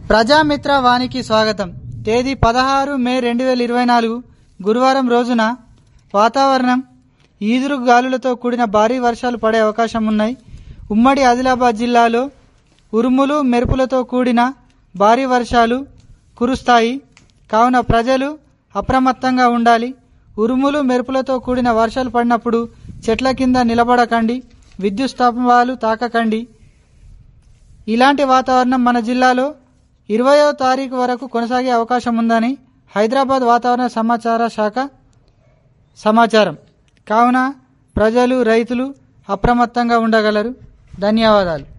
ప్రజామిత్ర వానికి స్వాగతం తేదీ పదహారు మే రెండు వేల ఇరవై నాలుగు గురువారం రోజున వాతావరణం ఈదురు గాలులతో కూడిన భారీ వర్షాలు పడే అవకాశం ఉన్నాయి ఉమ్మడి ఆదిలాబాద్ జిల్లాలో ఉరుములు మెరుపులతో కూడిన భారీ వర్షాలు కురుస్తాయి కావున ప్రజలు అప్రమత్తంగా ఉండాలి ఉరుములు మెరుపులతో కూడిన వర్షాలు పడినప్పుడు చెట్ల కింద నిలబడకండి విద్యుత్ స్తంభాలు తాకకండి ఇలాంటి వాతావరణం మన జిల్లాలో ఇరవయో తారీఖు వరకు కొనసాగే అవకాశం ఉందని హైదరాబాద్ వాతావరణ సమాచార శాఖ సమాచారం కావున ప్రజలు రైతులు అప్రమత్తంగా ఉండగలరు ధన్యవాదాలు